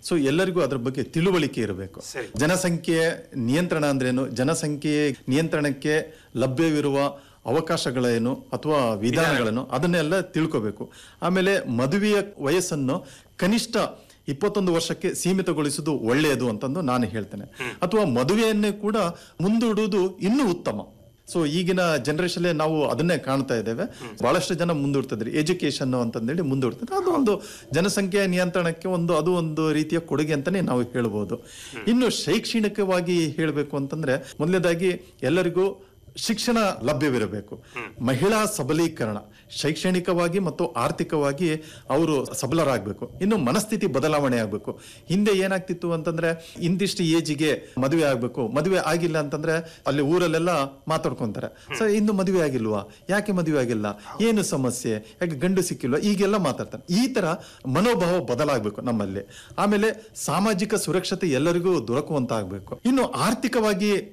So ಎಲ್ಲರಿಗೂ ಅದ್ರ ಬಗ್ಗೆ ತಿಳುವಳಿಕೆ ಇರಬೇಕು ಸರಿ. ಜನಸಂಖ್ಯೆ ನಿಯಂತ್ರಣ ಅಂದ್ರೇನು ಜನಸಂಖ್ಯೆ ನಿಯಂತ್ರಣಕ್ಕೆ ಲಭ್ಯವಿರುವ ಅವಕಾಶಗಳೇನು ಅಥವಾ ವಿಧಾನಗಳನ್ನು ಅದನ್ನೆಲ್ಲ ತಿಳ್ಕೋಬೇಕು ಆಮೇಲೆ ಮದುವೆಯ ವಯಸ್ಸನ್ನು ಕನಿಷ್ಠ ಇಪ್ಪತ್ತೊಂದು ವರ್ಷಕ್ಕೆ ಸೀಮಿತಗೊಳಿಸುವುದು ಒಳ್ಳೆಯದು ಅಂತಂದು ನಾನು ಹೇಳ್ತೇನೆ ಅಥವಾ ಮದುವೆಯನ್ನೇ ಕೂಡ ಮುಂದೂಡುವುದು ಇನ್ನೂ ಉತ್ತಮ ಸೊ ಈಗಿನ ಜನರೇಷನ್ ನಾವು ಅದನ್ನೇ ಕಾಣ್ತಾ ಇದ್ದೇವೆ ಬಹಳಷ್ಟು ಜನ ಮುಂದೂಡ್ತಿದ್ರು ಎಜುಕೇಶನ್ ಅಂತಂದೇಳಿ ಮುಂದೂಡ್ತಿದ್ರು ಅದು ಒಂದು ಜನಸಂಖ್ಯೆ ನಿಯಂತ್ರಣಕ್ಕೆ ಒಂದು ಅದು ಒಂದು ರೀತಿಯ ಕೊಡುಗೆ ಅಂತಾನೆ ನಾವು ಹೇಳ್ಬೋದು ಇನ್ನು ಶೈಕ್ಷಣಿಕವಾಗಿ ಹೇಳಬೇಕು ಅಂತಂದ್ರೆ ಮೊದಲನೇದಾಗಿ ಎಲ್ಲರಿಗೂ ಶಿಕ್ಷಣ ಲಭ್ಯವಿರಬೇಕು ಮಹಿಳಾ ಸಬಲೀಕರಣ ಶೈಕ್ಷಣಿಕವಾಗಿ ಮತ್ತು ಆರ್ಥಿಕವಾಗಿ ಅವರು ಸಬಲರಾಗಬೇಕು ಇನ್ನು ಮನಸ್ಥಿತಿ ಬದಲಾವಣೆ ಆಗಬೇಕು ಹಿಂದೆ ಏನಾಗ್ತಿತ್ತು ಅಂತಂದ್ರೆ ಇಂತಿಷ್ಟು ಏಜಿಗೆ ಮದುವೆ ಆಗ್ಬೇಕು ಮದುವೆ ಆಗಿಲ್ಲ ಅಂತಂದ್ರೆ ಅಲ್ಲಿ ಊರಲ್ಲೆಲ್ಲ ಮಾತಾಡ್ಕೊಂತಾರೆ ಸರ್ ಇನ್ನು ಮದುವೆ ಆಗಿಲ್ವಾ ಯಾಕೆ ಮದುವೆ ಆಗಿಲ್ಲ ಏನು ಸಮಸ್ಯೆ ಯಾಕೆ ಗಂಡು ಸಿಕ್ಕಿಲ್ವಾ ಈಗೆಲ್ಲ ಮಾತಾಡ್ತಾರೆ ಈ ತರ ಮನೋಭಾವ ಬದಲಾಗಬೇಕು ನಮ್ಮಲ್ಲಿ ಆಮೇಲೆ ಸಾಮಾಜಿಕ ಸುರಕ್ಷತೆ ಎಲ್ಲರಿಗೂ ದೊರಕುವಂತ ಆಗ್ಬೇಕು ಇನ್ನು ಆರ್ಥಿಕವಾಗಿ